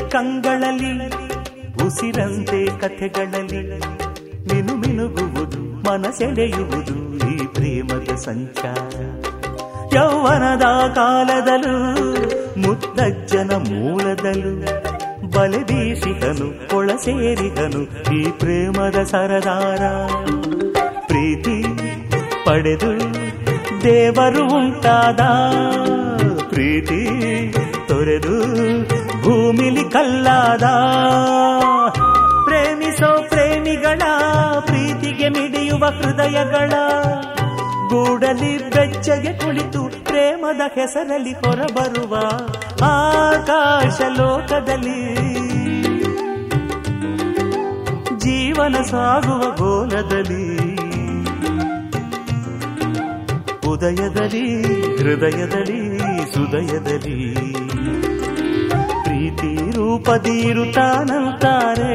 ಕಂಗಳಲ್ಲಿ ಉಸಿರಂತೆ ಕಥೆಗಳಲ್ಲಿ ಮಿನು ಮಿನುಗುವುದು ಮನಸೆಳೆಯುವುದು ಈ ಪ್ರೇಮದ ಸಂಚಾರ ಯೌವನದ ಕಾಲದಲ್ಲೂ ಮುತ್ತಜ್ಜನ ಮೂಲದಲ್ಲೂ ಬಲೆ ಬೀಸಿದನು ಕೊಳ ಸೇರಿದನು ಈ ಪ್ರೇಮದ ಸರದಾರ ಪ್ರೀತಿ ಪಡೆದು ದೇವರು ಉಂಟಾದ ಪ್ರೀತಿ ತೊರೆದು ಭೂಮಿಲಿ ಕಲ್ಲಾದ ಪ್ರೇಮಿಸೋ ಪ್ರೇಮಿಗಳ ಪ್ರೀತಿಗೆ ಮಿಡಿಯುವ ಹೃದಯಗಳ ಗೂಡಲಿ ಬೆಚ್ಚಗೆ ಕುಳಿತು ಪ್ರೇಮದ ಹೆಸರಲ್ಲಿ ಹೊರಬರುವ ಆಕಾಶ ಲೋಕದಲ್ಲಿ ಜೀವನ ಸಾಗುವ ಗೋಲದಲ್ಲಿ ಉದಯದಲ್ಲಿ ಹೃದಯದಲ್ಲಿ ಸುದಯದಲ್ಲಿ ಪ್ರೀತಿ ರೂಪದೀರುತ್ತಾನಂತಾರೆ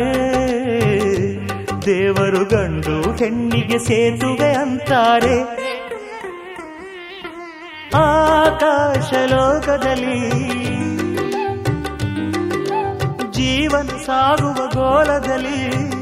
ದೇವರು ಗಂಡು ಹೆಣ್ಣಿಗೆ ಸೇತುವೆ ಅಂತಾರೆ ಆಕಾಶ ಲೋಕದಲ್ಲಿ ಜೀವನ ಸಾಗುವ ಗೋಲದಲ್ಲಿ